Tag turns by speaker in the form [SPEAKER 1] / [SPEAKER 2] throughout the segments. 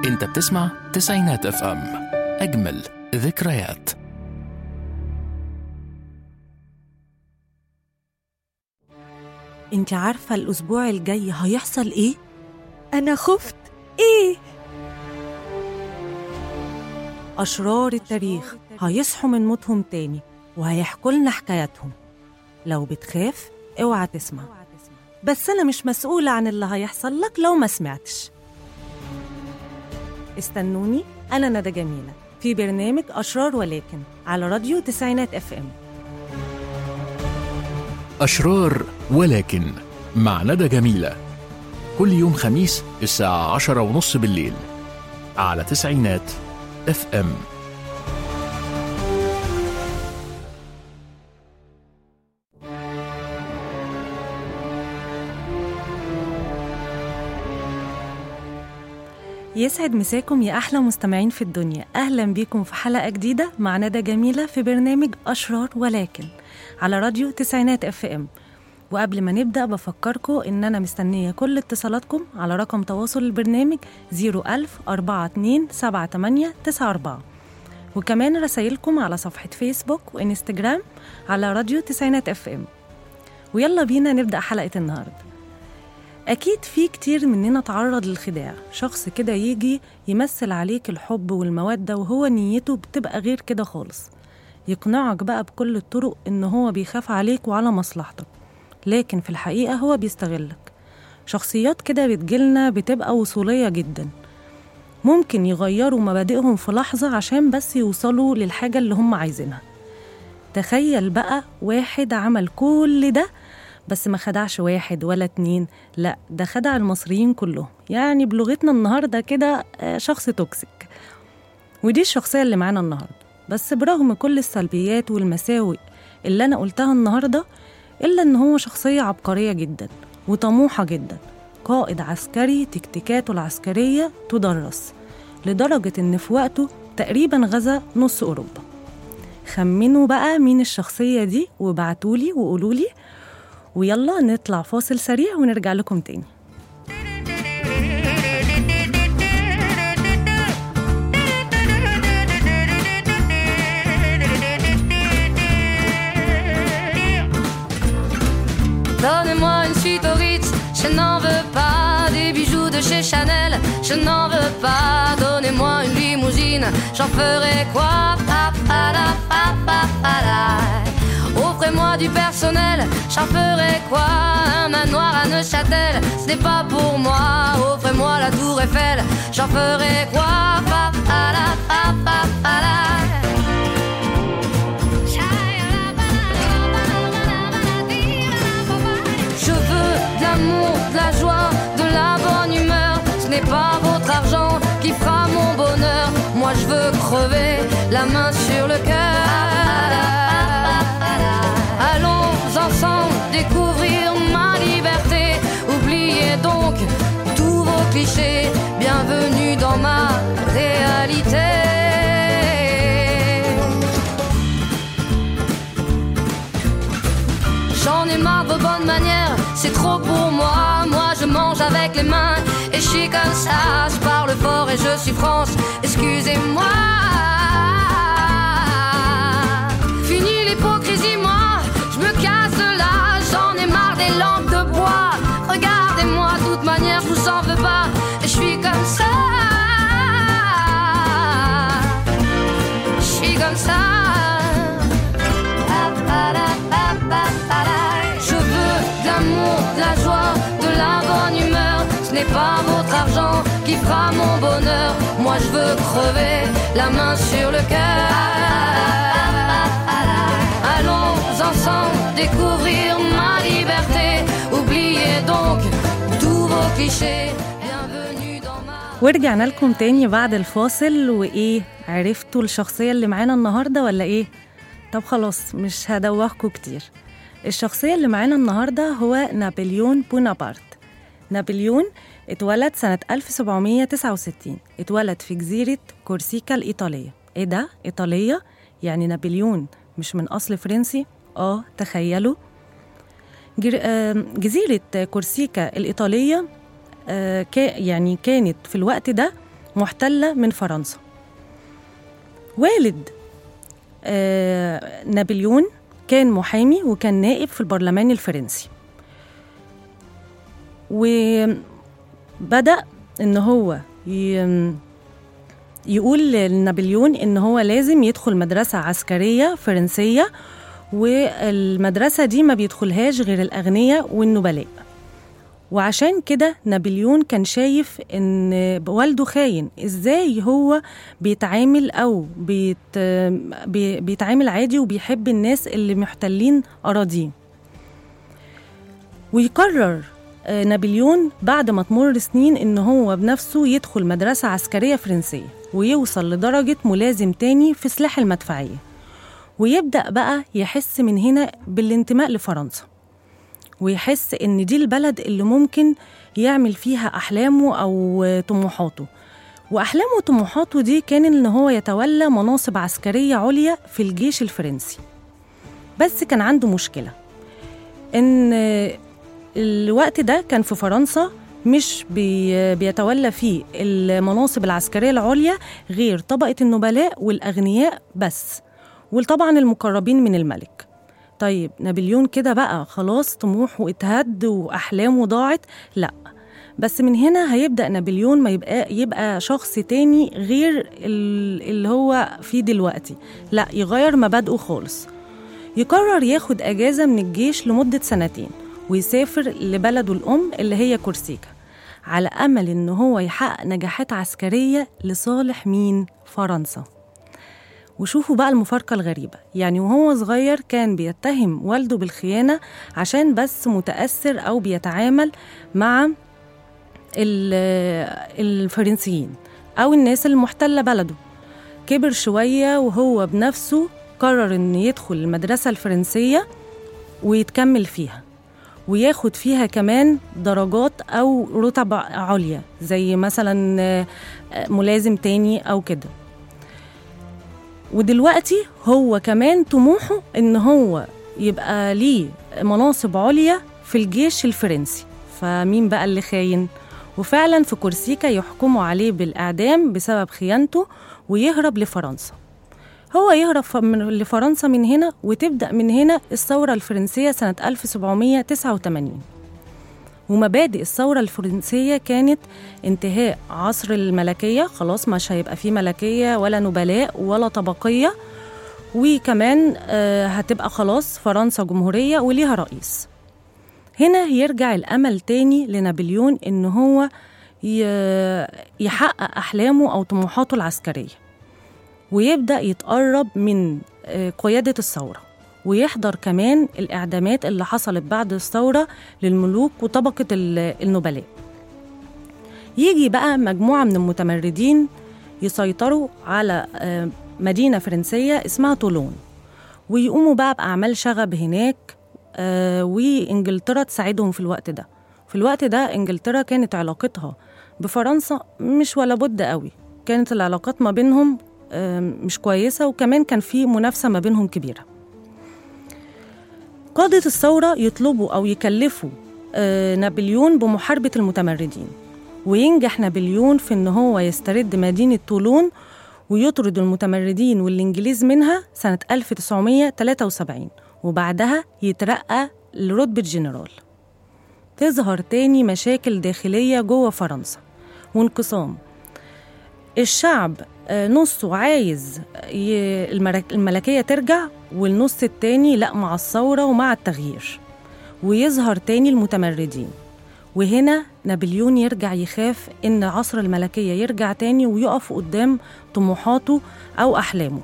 [SPEAKER 1] انت بتسمع تسعينات اف ام اجمل ذكريات
[SPEAKER 2] انت عارفة الأسبوع الجاي هيحصل إيه؟
[SPEAKER 3] أنا خفت إيه؟
[SPEAKER 2] أشرار التاريخ هيصحوا من موتهم تاني وهيحكوا لنا حكاياتهم لو بتخاف اوعى تسمع بس أنا مش مسؤولة عن اللي هيحصل لك لو ما سمعتش استنوني أنا ندى جميلة في برنامج أشرار ولكن على راديو تسعينات اف ام
[SPEAKER 1] أشرار ولكن مع ندى جميلة كل يوم خميس الساعة عشرة ونص بالليل على تسعينات اف ام
[SPEAKER 2] يسعد مساكم يا أحلى مستمعين في الدنيا أهلا بيكم في حلقة جديدة مع ندى جميلة في برنامج أشرار ولكن على راديو تسعينات اف ام وقبل ما نبدأ بفكركم إن أنا مستنية كل اتصالاتكم على رقم تواصل البرنامج 01000 42 78 94 وكمان رسايلكم على صفحة فيسبوك وإنستجرام على راديو تسعينات اف ام ويلا بينا نبدأ حلقة النهاردة أكيد في كتير مننا تعرض للخداع شخص كده يجي يمثل عليك الحب والمودة وهو نيته بتبقى غير كده خالص يقنعك بقى بكل الطرق إن هو بيخاف عليك وعلى مصلحتك لكن في الحقيقة هو بيستغلك شخصيات كده بتجيلنا بتبقى وصولية جدا ممكن يغيروا مبادئهم في لحظة عشان بس يوصلوا للحاجة اللي هم عايزينها تخيل بقى واحد عمل كل ده بس ما خدعش واحد ولا اتنين لا ده خدع المصريين كلهم يعني بلغتنا النهاردة كده آه، شخص توكسيك ودي الشخصية اللي معانا النهاردة بس برغم كل السلبيات والمساوئ اللي أنا قلتها النهاردة إلا إن هو شخصية عبقرية جدا وطموحة جدا قائد عسكري تكتيكاته العسكرية تدرس لدرجة إن في وقته تقريبا غزا نص أوروبا خمنوا بقى مين الشخصية دي وابعتولي وقولولي ويلا نطلع فاصل سريع ونرجع لكم تاني
[SPEAKER 4] Donnez-moi une suite au Ritz, je n'en veux pas. Des bijoux de chez Chanel, je n'en veux pas. Donnez-moi une limousine, j'en ferai quoi Pa, pa, la, pa, pa, pa, la. Offrez-moi du personnel, j'en ferai quoi Un manoir à Neuchâtel, ce n'est pas pour moi. Offrez-moi la tour Eiffel, j'en ferai quoi Pa, pa, la, pa, pa, pa, la. Je veux de l'amour, de la joie, de la bonne humeur. Ce n'est pas votre argent qui fera mon bonheur. Moi je veux crever la main sur le cœur. Allons ensemble découvrir ma liberté. Oubliez donc tous vos clichés. Bienvenue dans ma réalité. J'en ai marre de vos bonnes manières, c'est trop pour moi. Moi je mange avec les mains et je suis comme ça. Je parle fort et je suis France, excusez-moi. Fini l'hypocrisie, moi je me casse de là. J'en ai marre des lampes de bois. Regardez-moi, de toute manière, je vous en veux pas. Et je suis comme ça. Je suis comme ça. Je veux de l'amour, de la joie, de la bonne humeur. Ce n'est pas votre argent qui fera mon bonheur. Moi je veux crever la main sur le cœur. Allons ensemble découvrir ma liberté. Oubliez donc tous vos clichés. Bienvenue dans ma.
[SPEAKER 2] ورجعنا لكم تاني بعد الفاصل وإيه عرفتوا الشخصية اللي معانا النهاردة ولا إيه؟ طب خلاص مش هدوخكوا كتير الشخصية اللي معانا النهاردة هو نابليون بونابرت نابليون اتولد سنة 1769 اتولد في جزيرة كورسيكا الإيطالية إيه ده؟ إيطالية؟ يعني نابليون مش من أصل فرنسي؟ آه تخيلوا جر- آم، جزيرة كورسيكا الإيطالية آه، كا- يعني كانت في الوقت ده محتلة من فرنسا والد آه نابليون كان محامي وكان نائب في البرلمان الفرنسي وبدأ إن هو ي- يقول لنابليون إن هو لازم يدخل مدرسة عسكرية فرنسية والمدرسة دي ما بيدخلهاش غير الأغنياء والنبلاء وعشان كده نابليون كان شايف ان والده خاين ازاي هو بيتعامل او بيت بي- بيتعامل عادي وبيحب الناس اللي محتلين اراضيه ويقرر آه، نابليون بعد ما تمر سنين ان هو بنفسه يدخل مدرسة عسكرية فرنسية ويوصل لدرجة ملازم تاني في سلاح المدفعية ويبدأ بقى يحس من هنا بالانتماء لفرنسا ويحس إن دي البلد اللي ممكن يعمل فيها أحلامه أو طموحاته وأحلامه وطموحاته دي كان إن هو يتولى مناصب عسكرية عليا في الجيش الفرنسي بس كان عنده مشكلة إن الوقت ده كان في فرنسا مش بي بيتولى فيه المناصب العسكرية العليا غير طبقة النبلاء والأغنياء بس وطبعا المقربين من الملك طيب نابليون كده بقى خلاص طموحه اتهد وأحلامه ضاعت لا بس من هنا هيبدأ نابليون ما يبقى يبقى شخص تاني غير ال- اللي هو فيه دلوقتي لا يغير مبادئه خالص يقرر ياخد أجازة من الجيش لمدة سنتين ويسافر لبلده الأم اللي هي كورسيكا على أمل إن هو يحقق نجاحات عسكرية لصالح مين؟ فرنسا وشوفوا بقى المفارقة الغريبة يعني وهو صغير كان بيتهم والده بالخيانة عشان بس متأثر أو بيتعامل مع ال- الفرنسيين أو الناس المحتلة بلده كبر شوية وهو بنفسه قرر إن يدخل المدرسة الفرنسية ويتكمل فيها وياخد فيها كمان درجات أو رتب عليا زي مثلا آه، آه، ملازم تاني أو كده ودلوقتي هو كمان طموحه إن هو يبقى ليه مناصب عليا في الجيش الفرنسي فمين بقى اللي خاين؟ وفعلا في كورسيكا يحكموا عليه بالإعدام بسبب خيانته ويهرب لفرنسا هو يهرب ف- من- لفرنسا من هنا وتبدأ من هنا الثورة الفرنسية سنة 1789 ومبادئ الثورة الفرنسية كانت انتهاء عصر الملكية خلاص مش هيبقى فيه ملكية ولا نبلاء ولا طبقية وكمان آه، هتبقى خلاص فرنسا جمهورية وليها رئيس هنا يرجع الأمل تاني لنابليون إن هو ي- يحقق أحلامه أو طموحاته العسكرية ويبدأ يتقرب من آه، قيادة الثورة ويحضر كمان الإعدامات اللي حصلت بعد الثورة للملوك وطبقة ال- النبلاء يجي بقى مجموعة من المتمردين يسيطروا على آه، مدينة فرنسية اسمها طولون ويقوموا بقى بأعمال شغب هناك آه، وإنجلترا تساعدهم في الوقت ده في الوقت ده إنجلترا كانت علاقتها بفرنسا مش ولا بد قوي كانت العلاقات ما بينهم آه، مش كويسة وكمان كان في منافسة ما بينهم كبيرة قادة الثورة يطلبوا أو يكلفوا آه، نابليون بمحاربة المتمردين وينجح نابليون في إن هو يسترد مدينة طولون ويطرد المتمردين والإنجليز منها سنة 1973 وبعدها يترقى لرتبة جنرال تظهر تاني مشاكل داخلية جوه فرنسا وانقسام الشعب آه، نصه عايز ي- المرك- الملكية ترجع والنص التاني لا مع الثورة ومع التغيير ويظهر تاني المتمردين وهنا نابليون يرجع يخاف إن عصر الملكية يرجع تاني ويقف قدام طموحاته أو أحلامه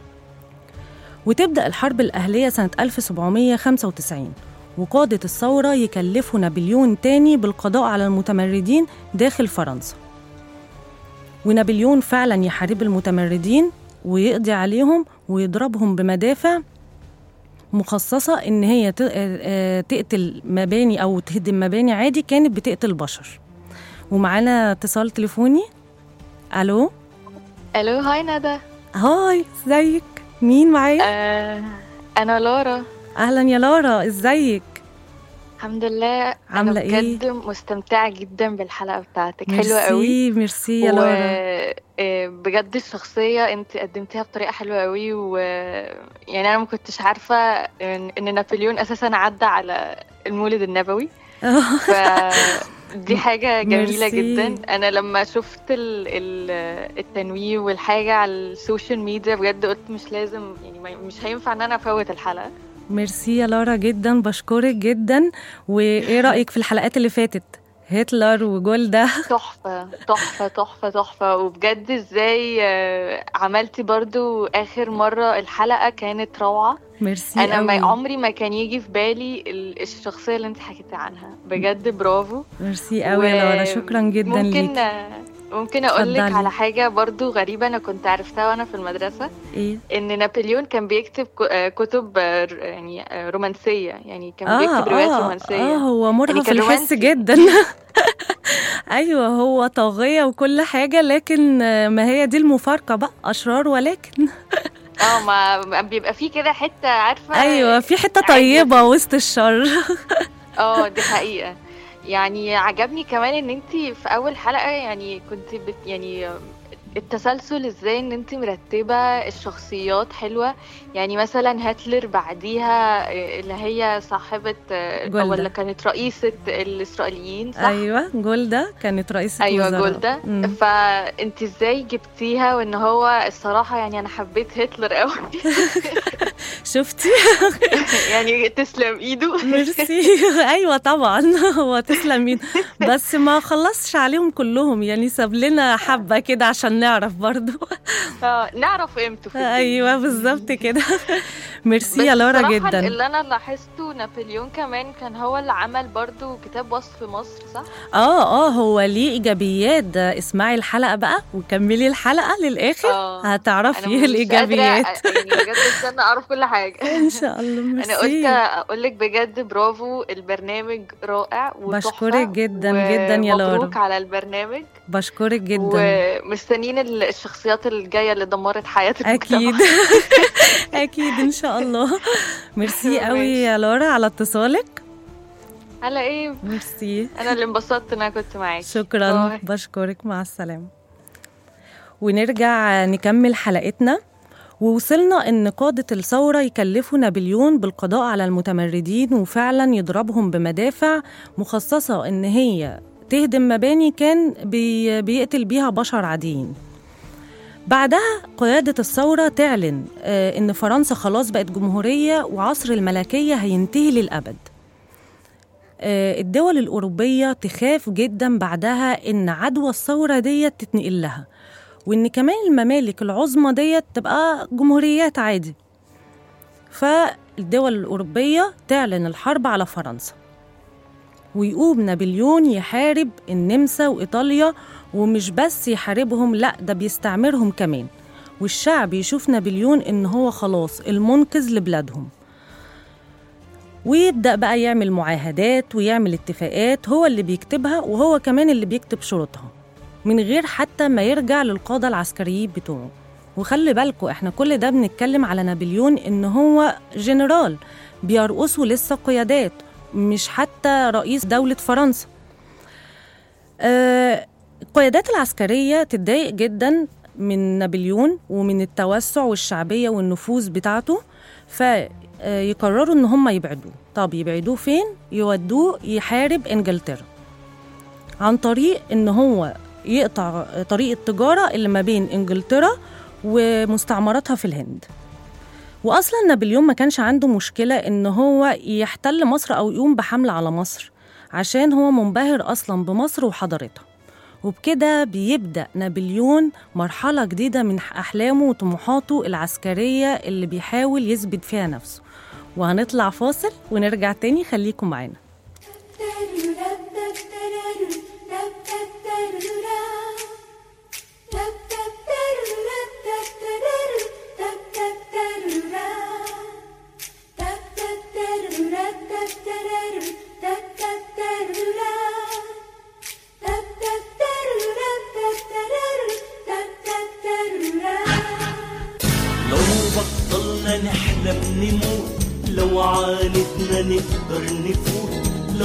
[SPEAKER 2] وتبدأ الحرب الأهلية سنة 1795 وقادة الثورة يكلفوا نابليون تاني بالقضاء على المتمردين داخل فرنسا ونابليون فعلا يحارب المتمردين ويقضي عليهم ويضربهم بمدافع مخصصة إن هي ت- آه، آه، تقتل مباني أو تهدم مباني عادي كانت بتقتل بشر ومعانا اتصال تليفوني ألو
[SPEAKER 5] الو هاي ندى
[SPEAKER 2] هاي ازيك مين معايا
[SPEAKER 5] آه انا لورا
[SPEAKER 2] أهلا يا لارا ازيك
[SPEAKER 5] الحمد لله
[SPEAKER 2] عاملة
[SPEAKER 5] انا
[SPEAKER 2] إيه؟
[SPEAKER 5] بجد مستمتعه جدا بالحلقه بتاعتك حلوه قوي
[SPEAKER 2] ميرسي ميرسي يا
[SPEAKER 5] و
[SPEAKER 2] لورا
[SPEAKER 5] آه، بجد الشخصيه انت قدمتيها بطريقه حلوه قوي و يعني انا ما كنتش عارفه ان إن نابليون اساسا عدى على المولد النبوي ف دي حاجة جميلة
[SPEAKER 2] ميرسي.
[SPEAKER 5] جدا أنا لما شفت ال ال التنويه والحاجة على السوشيال ميديا بجد قلت مش لازم يعني ما- مش هينفع إن أنا أفوت الحلقة
[SPEAKER 2] ميرسي يا لورا جدا بشكرك جدا وايه رايك في الحلقات اللي فاتت هتلر وجولدا
[SPEAKER 5] تحفة تحفة تحفة تحفة وبجد ازاي آه، عملتي برضو آخر مرة الحلقة كانت روعة
[SPEAKER 2] ميرسي
[SPEAKER 5] أنا ما
[SPEAKER 2] قوي
[SPEAKER 5] عمري ما كان يجي في بالي ال- الشخصية اللي انت حكيتي عنها بجد برافو
[SPEAKER 2] ميرسي قوي يا لورا شكرا جدا
[SPEAKER 5] ممكن
[SPEAKER 2] ليك
[SPEAKER 5] آه، ممكن أقول لك
[SPEAKER 2] اتفضلي.
[SPEAKER 5] على حاجة برضو غريبة أنا كنت عرفتها وأنا في المدرسة
[SPEAKER 2] ايه
[SPEAKER 5] إن نابليون كان بيكتب ك- آه، كتب آه، ر- يعني آه، رومانسية يعني كان
[SPEAKER 2] اه
[SPEAKER 5] بيكتب روايات
[SPEAKER 2] اه
[SPEAKER 5] رومانسية
[SPEAKER 2] اه هو مرهف
[SPEAKER 5] يعني كان
[SPEAKER 2] الحس
[SPEAKER 5] رومانسي.
[SPEAKER 2] جدا ايوه هو طاغية وكل حاجة لكن آه، ما هي دي المفارقة بقى اشرار ولكن
[SPEAKER 5] اه ما ما بيبقى فيه كده حتة عارفة
[SPEAKER 2] ايوه في حتة
[SPEAKER 5] عادي.
[SPEAKER 2] طيبة وسط الشر
[SPEAKER 5] اه دي حقيقة يعني عجبني كمان ان انت في اول حلقة يعني كنت بت يعني التسلسل ازاي ان انت مرتبة الشخصيات حلوة يعني مثلا هتلر بعديها اللي هي صاحبة
[SPEAKER 2] جولدا.
[SPEAKER 5] او اللي كانت رئيسة الاسرائيليين صح؟
[SPEAKER 2] ايوه جولدا كانت رئيسة
[SPEAKER 5] ايوه
[SPEAKER 2] وزراء.
[SPEAKER 5] جولدا
[SPEAKER 2] مم.
[SPEAKER 5] فانت ازاي جبتيها وان هو الصراحة يعني انا حبيت هتلر قوي
[SPEAKER 2] شفتي
[SPEAKER 5] يعني تسلم ايده
[SPEAKER 2] ميرسي ايوه طبعا هو تسلم مين بس ما خلصش عليهم كلهم يعني ساب لنا حبه كده عشان نعرف برضو
[SPEAKER 5] آه، نعرف قيمته في الدنيا.
[SPEAKER 2] ايوه بالظبط كده ميرسي يا
[SPEAKER 5] بس
[SPEAKER 2] لورا
[SPEAKER 5] بصراحة
[SPEAKER 2] جدا
[SPEAKER 5] اللي انا لاحظته نابليون كمان كان هو اللي عمل برضو كتاب وصف مصر صح؟
[SPEAKER 2] اه اه هو ليه ايجابيات ده اسمعي الحلقه بقى وكملي الحلقه للاخر
[SPEAKER 5] اه
[SPEAKER 2] هتعرفي
[SPEAKER 5] مش
[SPEAKER 2] الايجابيات
[SPEAKER 5] قادرة يعني بجد استنى اعرف كل حاجة
[SPEAKER 2] ان شاء الله
[SPEAKER 5] انا قلت
[SPEAKER 2] ميرسي
[SPEAKER 5] اقول لك بجد برافو البرنامج رائع وتحفة
[SPEAKER 2] بشكرك جدا جدا يا لورا.
[SPEAKER 5] مبروك على البرنامج
[SPEAKER 2] بشكرك جدا
[SPEAKER 5] ومستنيين ال- الشخصيات الجاية اللي دمرت حياة
[SPEAKER 2] اكيد
[SPEAKER 5] المجتمع
[SPEAKER 2] اكيد ان شاء الله ميرسي قوي يا لورا على اتصالك
[SPEAKER 5] على ايه
[SPEAKER 2] ميرسي
[SPEAKER 5] انا اللي انبسطت ان انا كنت معاكي
[SPEAKER 2] شكرا
[SPEAKER 5] باي.
[SPEAKER 2] بشكرك مع السلامة ونرجع نكمل حلقتنا ووصلنا ان قادة الثورة يكلفوا نابليون بالقضاء على المتمردين وفعلا يضربهم بمدافع مخصصة ان هي تهدم مباني كان بي بيقتل بيها بشر عاديين بعدها قيادة الثورة تعلن آه، إن فرنسا خلاص بقت جمهورية وعصر الملكية هينتهي للأبد آه، الدول الأوروبية تخاف جدا بعدها إن عدوى الثورة ديت تتنقل لها وإن كمان الممالك العظمى ديت تبقى جمهوريات عادي فالدول الأوروبية تعلن الحرب على فرنسا ويقوم نابليون يحارب النمسا وإيطاليا ومش بس يحاربهم لأ ده بيستعمرهم كمان والشعب يشوف نابليون إن هو خلاص المنقذ لبلادهم ويبدأ بقى يعمل معاهدات ويعمل اتفاقات هو اللي بيكتبها وهو كمان اللي بيكتب شروطها من غير حتى ما يرجع للقادة العسكريين بتوعه وخلي بالكوا احنا كل ده بنتكلم على نابليون ان هو جنرال بيرقصوا لسه قيادات مش حتى رئيس دولة فرنسا آه القيادات العسكرية تتضايق جدا من نابليون ومن التوسع والشعبية والنفوذ بتاعته فيقرروا ان هم يبعدوه طب يبعدوه فين يودوه يحارب انجلترا عن طريق ان هو يقطع طريق التجارة اللي ما بين انجلترا ومستعمراتها في الهند واصلا نابليون ما كانش عنده مشكلة ان هو يحتل مصر او يقوم بحملة على مصر عشان هو منبهر اصلا بمصر وحضارتها وبكده بيبدأ نابليون مرحلة جديدة من أحلامه وطموحاته العسكرية اللي بيحاول يثبت فيها نفسه وهنطلع فاصل ونرجع تاني خليكم معانا
[SPEAKER 6] لو بطلنا نحلم نموت لو عاندنا نقدر نفوت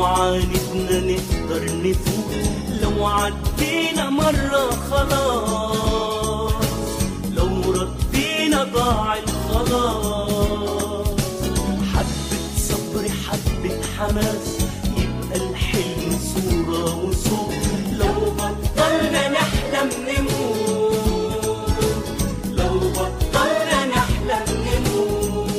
[SPEAKER 6] لو عاندنا نقدر نفوت لو عدينا مرة خلاص لو ردينا ضاع الخلاص حبة صبر حبة حماس يبقى الحلم صورة وصوت لو بطلنا نحلم نموت لو بطلنا نحلم نموت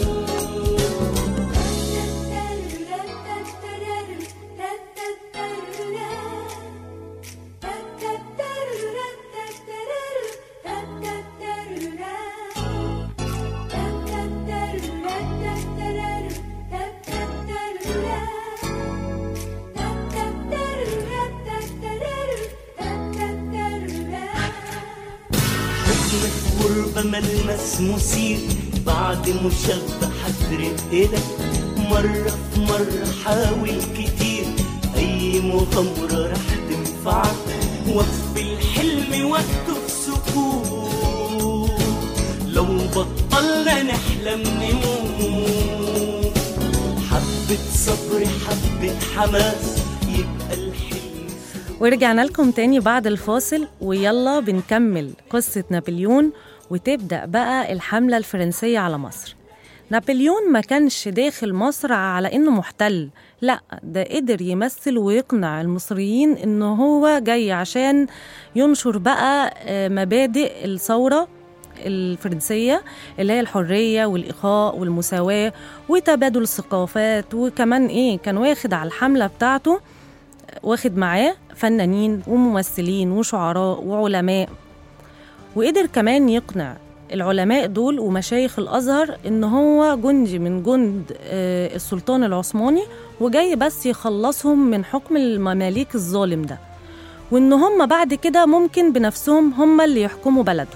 [SPEAKER 6] حكم الغربة ملمس مثير بعد مشبع رقلك مرة في مرة حاول كتير أي مغامرة رح تنفعك وقف الحلم وقته في سكوت لو بطلنا نحلم نموت حبة صبر حبة حماس يبقى الحلم
[SPEAKER 2] ورجعنا لكم تاني بعد الفاصل ويلا بنكمل قصة نابليون وتبدأ بقى الحملة الفرنسية على مصر نابليون ما كانش داخل مصر على إنه محتل لا ده قدر يمثل ويقنع المصريين إنه هو جاي عشان ينشر بقى آه، مبادئ الثورة الفرنسية اللي هي الحرية والإخاء والمساواة وتبادل الثقافات وكمان إيه كان واخد على الحملة بتاعته واخد معاه فنانين وممثلين وشعراء وعلماء وقدر كمان يقنع العلماء دول ومشايخ الأزهر إن هو جندي من جند آه، السلطان العثماني وجاي بس يخلصهم من حكم المماليك الظالم ده وإن هم بعد كده ممكن بنفسهم هم اللي يحكموا بلدهم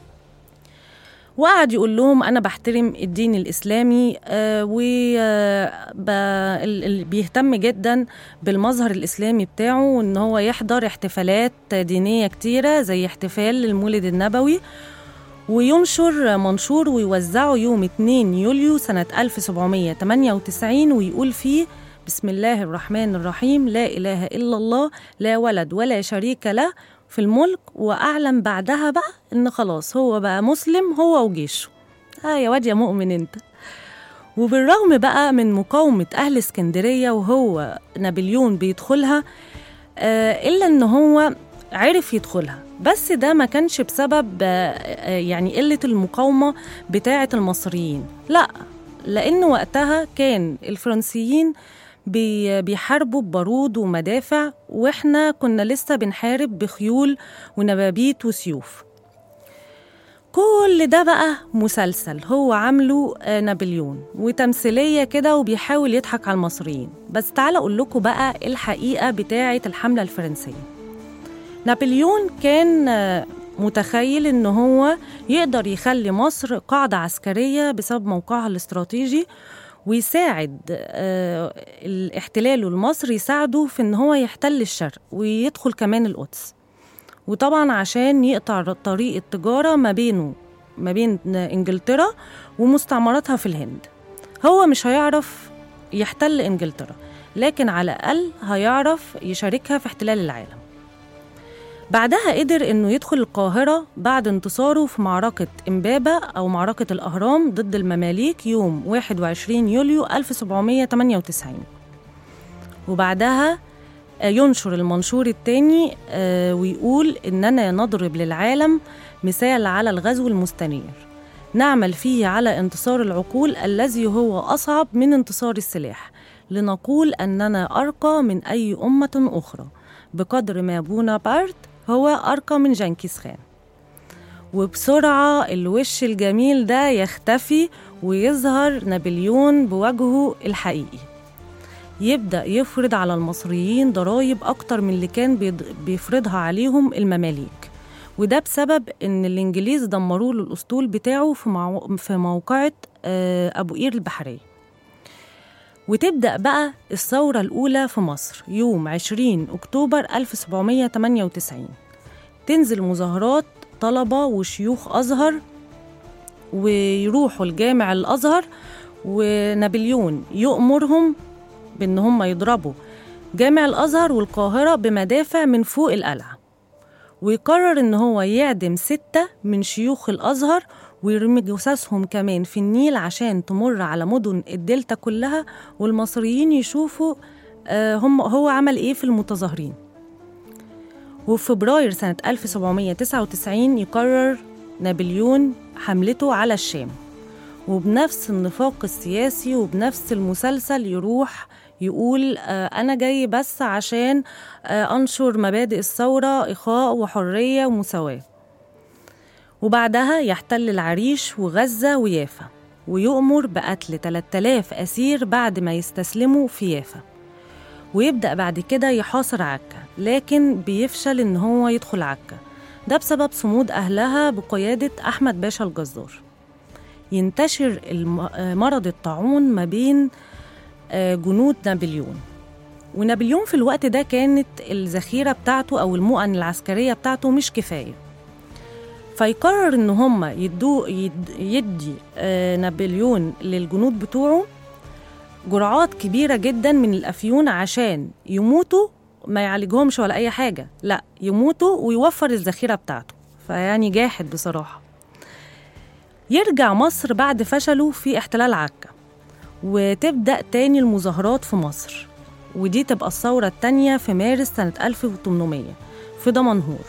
[SPEAKER 2] وقعد يقول لهم انا بحترم الدين الاسلامي وبيهتم جدا بالمظهر الاسلامي بتاعه وان هو يحضر احتفالات دينيه كتيره زي احتفال المولد النبوي وينشر منشور ويوزعه يوم 2 يوليو سنة 1798 ويقول فيه بسم الله الرحمن الرحيم لا إله إلا الله لا ولد ولا شريك له في الملك وأعلم بعدها بقى إن خلاص هو بقى مسلم هو وجيشه آه يا واد يا مؤمن أنت وبالرغم بقى من مقاومة أهل اسكندرية وهو نابليون بيدخلها آه إلا إن هو عرف يدخلها بس ده ما كانش بسبب آه، آه، يعني قلة المقاومة بتاعة المصريين لا لأن وقتها كان الفرنسيين بي- بيحاربوا ببارود ومدافع واحنا كنا لسه بنحارب بخيول ونبابيت وسيوف كل ده بقى مسلسل هو عامله آه، نابليون وتمثيلية كده وبيحاول يضحك على المصريين بس تعالى أقول لكم بقى الحقيقة بتاعة الحملة الفرنسية نابليون كان آه، متخيل إن هو يقدر يخلي مصر قاعدة عسكرية بسبب موقعها الاستراتيجي ويساعد آه، الاحتلال المصري يساعده في إن هو يحتل الشرق ويدخل كمان القدس وطبعا عشان يقطع طريق التجارة ما بينه ما بين إنجلترا ومستعمراتها في الهند هو مش هيعرف يحتل إنجلترا لكن على الأقل هيعرف يشاركها في احتلال العالم بعدها قدر إنه يدخل القاهرة بعد انتصاره في معركة إمبابة أو معركة الأهرام ضد المماليك يوم 21 يوليو 1798 وبعدها آه، ينشر المنشور الثاني ويقول إننا نضرب للعالم مثال على الغزو المستنير نعمل فيه على انتصار العقول الذي هو أصعب من انتصار السلاح لنقول أننا أرقى من أي أمة أخرى بقدر ما بونابرت هو أرقى من جنكيز خان وبسرعة الوش الجميل ده يختفي ويظهر نابليون بوجهه الحقيقي يبدأ يفرض على المصريين ضرائب أكتر من اللي كان بيض- بيفرضها عليهم المماليك وده بسبب إن الإنجليز دمروا له الأسطول بتاعه في, مو... في موقعة آه، أبو قير البحرية وتبدأ بقى الثورة الأولى في مصر يوم 20 أكتوبر 1798 تنزل مظاهرات طلبة وشيوخ أزهر ويروحوا الجامع الأزهر ونابليون يؤمرهم بإن هم يضربوا جامع الأزهر والقاهرة بمدافع من فوق القلعة ويقرر إن هو يعدم ستة من شيوخ الأزهر ويرمي جثثهم كمان في النيل عشان تمر على مدن الدلتا كلها والمصريين يشوفوا آه، هم هو عمل إيه في المتظاهرين وفي فبراير سنة 1799 يقرر نابليون حملته على الشام وبنفس النفاق السياسي وبنفس المسلسل يروح يقول آه، أنا جاي بس عشان آه، أنشر مبادئ الثورة إخاء وحرية ومساواة وبعدها يحتل العريش وغزة ويافا ويؤمر بقتل 3000 أسير بعد ما يستسلموا في يافا ويبدأ بعد كده يحاصر عكا لكن بيفشل إن هو يدخل عكا ده بسبب صمود أهلها بقيادة أحمد باشا الجزار ينتشر الم- آه، مرض الطاعون ما بين آه، جنود نابليون ونابليون في الوقت ده كانت الذخيرة بتاعته أو المؤن العسكرية بتاعته مش كفاية فيقرر إن هم يدو يد يدي آه، نابليون للجنود بتوعه جرعات كبيرة جدا من الأفيون عشان يموتوا ما يعالجهمش ولا أي حاجة لا يموتوا ويوفر الذخيرة بتاعته فيعني جاحد بصراحة يرجع مصر بعد فشله في احتلال عكا وتبدأ تاني المظاهرات في مصر ودي تبقى الثورة التانية في مارس سنة 1800 في دمنهور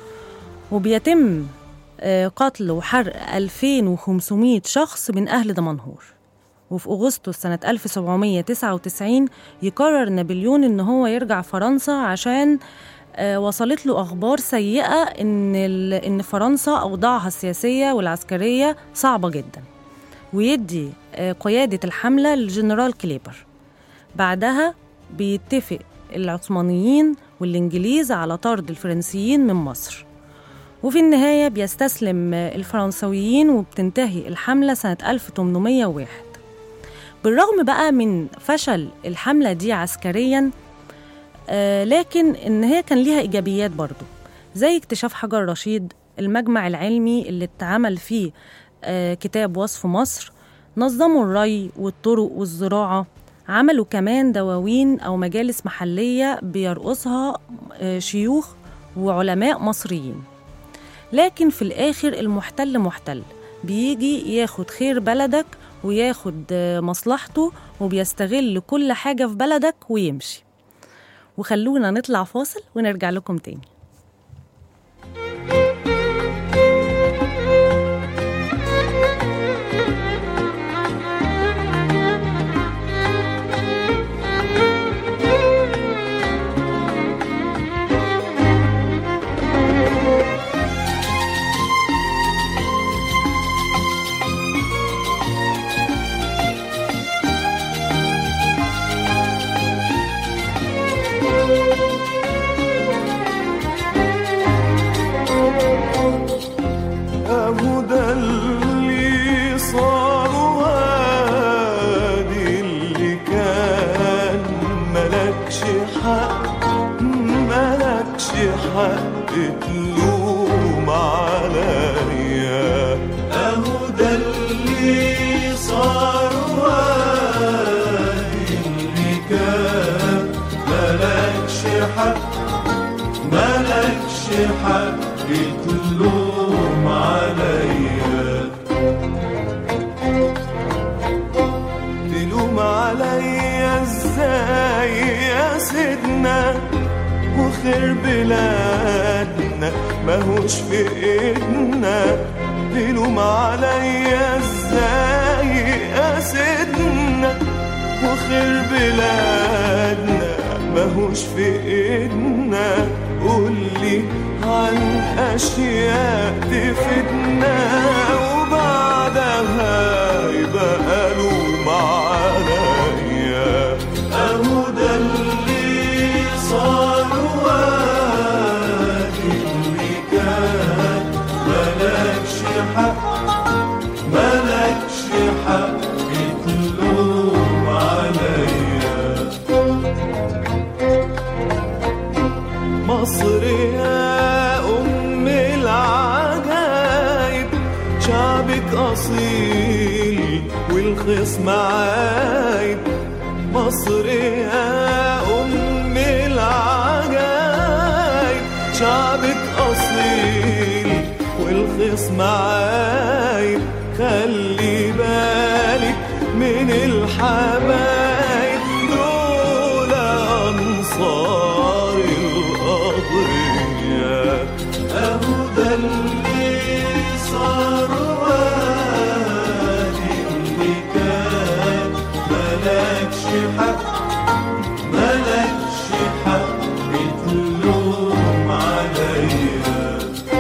[SPEAKER 2] وبيتم آه، قتل وحرق 2500 شخص من أهل دمنهور وفي أغسطس سنة 1799 يقرر نابليون إن هو يرجع فرنسا عشان آه، وصلت له أخبار سيئة إن ال- إن فرنسا أوضاعها السياسية والعسكرية صعبة جدا ويدي آه، قيادة الحملة للجنرال كليبر بعدها بيتفق العثمانيين والإنجليز على طرد الفرنسيين من مصر وفي النهاية بيستسلم آه، الفرنسويين وبتنتهي الحملة سنة 1801 بالرغم بقى من فشل الحملة دي عسكريا آه، لكن إن هي كان ليها إيجابيات برضو زي اكتشاف حجر رشيد المجمع العلمي اللي اتعمل فيه آه، كتاب وصف مصر نظموا الري والطرق والزراعة عملوا كمان دواوين أو مجالس محلية بيرقصها آه، شيوخ وعلماء مصريين لكن في الآخر المحتل محتل بيجي ياخد خير بلدك وياخد آه، مصلحته وبيستغل كل حاجة في بلدك ويمشي وخلونا نطلع فاصل ونرجع لكم تاني
[SPEAKER 7] أهو ده اللي صار وادي اللي كان ملكش حق ملكش حق تلوم عليا أهو ده اللي صار وادي اللي كان ملكش حق ملكش حق تلوم عليا تلوم عليا ازاي يا سيدنا وخير بلادنا ماهوش في ايدنا تلوم عليا ازاي يا سيدنا وخير بلادنا ماهوش في ايدنا قولي عن اشياء تفيدنا وبعدها يبقى لوم عليا اهو ده اللي صار وادي اللي كان ملكش حق ملكش حق تلوم عليا مصر يا أم العجايب شعبك أصيل والخصم عايب مصر يا أم شعبك أصيل والخصم عايب خلي بالك من الحبايب دول أنصار القضية أهو ده اللي صار وادي اللي كان ملكش حق ملكش حق تلوم عليا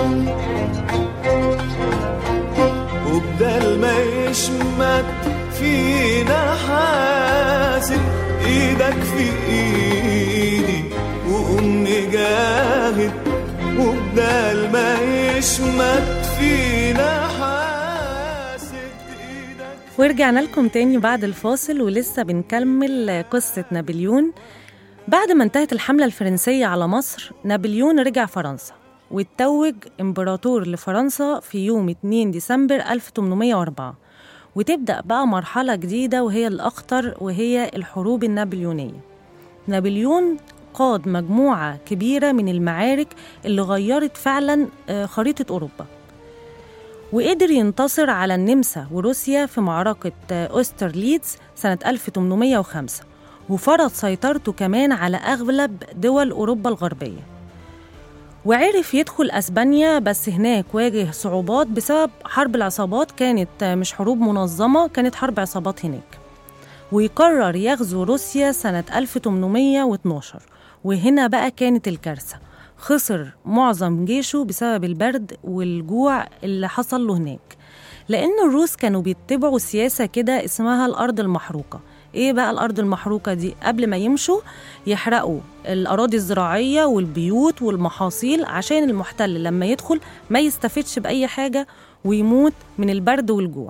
[SPEAKER 7] وبدل ما يشمت فينا حاسب ايدك في ايدي وقوم نجاهد وبدل ما يشمت فينا حاسب ايدك
[SPEAKER 2] ورجعنا لكم تاني بعد الفاصل ولسه بنكمل قصة نابليون بعد ما انتهت الحملة الفرنسية على مصر نابليون رجع فرنسا واتوج إمبراطور لفرنسا في يوم 2 ديسمبر 1804 وتبدأ بقى مرحلة جديدة وهي الأخطر وهي الحروب النابليونية نابليون قاد مجموعة كبيرة من المعارك اللي غيرت فعلا آه، خريطة أوروبا وقدر ينتصر على النمسا وروسيا في معركة آه، أوسترليتز سنة 1805 وفرض سيطرته كمان على أغلب دول أوروبا الغربية وعرف يدخل أسبانيا بس هناك واجه صعوبات بسبب حرب العصابات كانت آه، مش حروب منظمة كانت حرب عصابات هناك ويقرر يغزو روسيا سنة 1812 وهنا بقى كانت الكارثة خسر معظم جيشه بسبب البرد والجوع اللي حصل له هناك لأن الروس كانوا بيتبعوا سياسة كده اسمها الأرض المحروقة إيه بقى الأرض المحروقة دي؟ قبل ما يمشوا يحرقوا الأراضي الزراعية والبيوت والمحاصيل عشان المحتل لما يدخل ما يستفدش بأي حاجة ويموت من البرد والجوع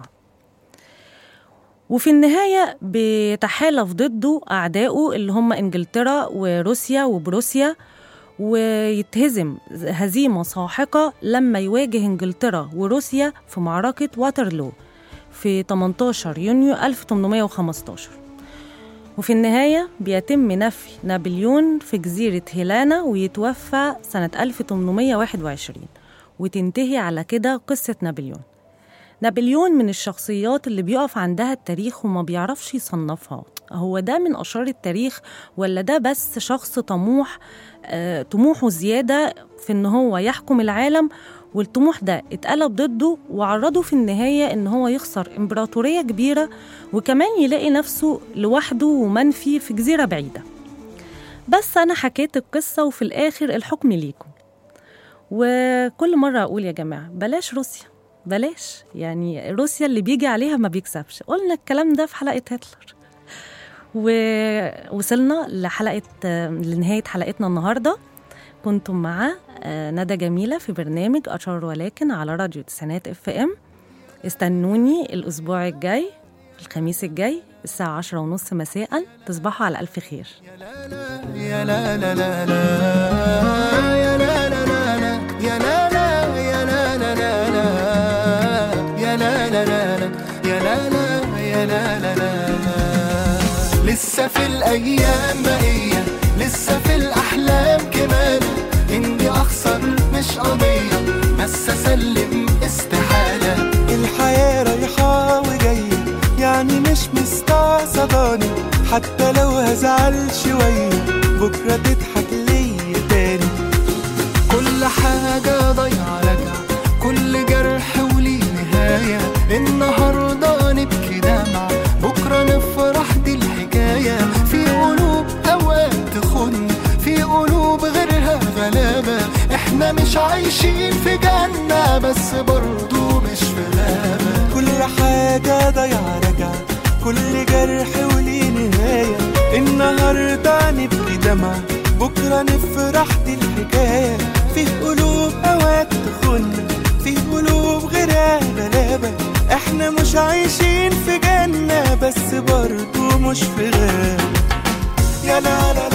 [SPEAKER 2] وفي النهاية بيتحالف ضده أعدائه اللي هم إنجلترا وروسيا وبروسيا ويتهزم هزيمة ساحقة لما يواجه إنجلترا وروسيا في معركة واترلو في 18 يونيو 1815 وفي النهاية بيتم نفي نابليون في جزيرة هيلانا ويتوفى سنة 1821 وتنتهي على كده قصة نابليون نابليون من الشخصيات اللي بيقف عندها التاريخ وما بيعرفش يصنفها هو ده من أشرار التاريخ ولا ده بس شخص طموح آه، طموحه زيادة في إن هو يحكم العالم والطموح ده اتقلب ضده وعرضه في النهاية إن هو يخسر إمبراطورية كبيرة وكمان يلاقي نفسه لوحده ومنفي في جزيرة بعيدة بس أنا حكيت القصة وفي الآخر الحكم ليكم وكل مرة أقول يا جماعة بلاش روسيا بلاش يعني روسيا اللي بيجي عليها ما بيكسبش قلنا الكلام ده في حلقة هتلر ووصلنا لحلقة لنهاية حلقتنا النهاردة كنتم مع آه، ندى جميلة في برنامج أشهر ولكن على راديو تسعينات اف ام استنوني الأسبوع الجاي الخميس الجاي الساعة عشرة ونص مساء تصبحوا على ألف خير
[SPEAKER 7] يا لا لا لا لا يا لا لا لا لا يا لا لا يا لا لا لا لا يا لا لا لا لا يا لا لا يا لا لا لا لا لسه في الايام بقيه لسه في الاحلام كمان اني اخسر مش قضيه بس اسلم استحاله الحياه رايحه وجايه يعني مش مستعصباني حتى لو هزعل شويه بكره تضحك ليا تاني كل حاجة ضايعة راجعة كل جرح وليه نهاية النهاردة نبكي دمعة بكرة نفرح دي الحكاية في قلوب أوقات تخن في قلوب غيرها غلابة احنا مش عايشين في جنة بس برضو مش في غابة كل حاجة ضايعة راجعة كل جرح وليه نهاية النهاردة نبكي دمعة بكرة نفرح دي الحكاية في قلوب أوقات تخن في قلوب غيرها غلابة احنا مش عايشين في جنة بس برضو مش في غابة يا لا لا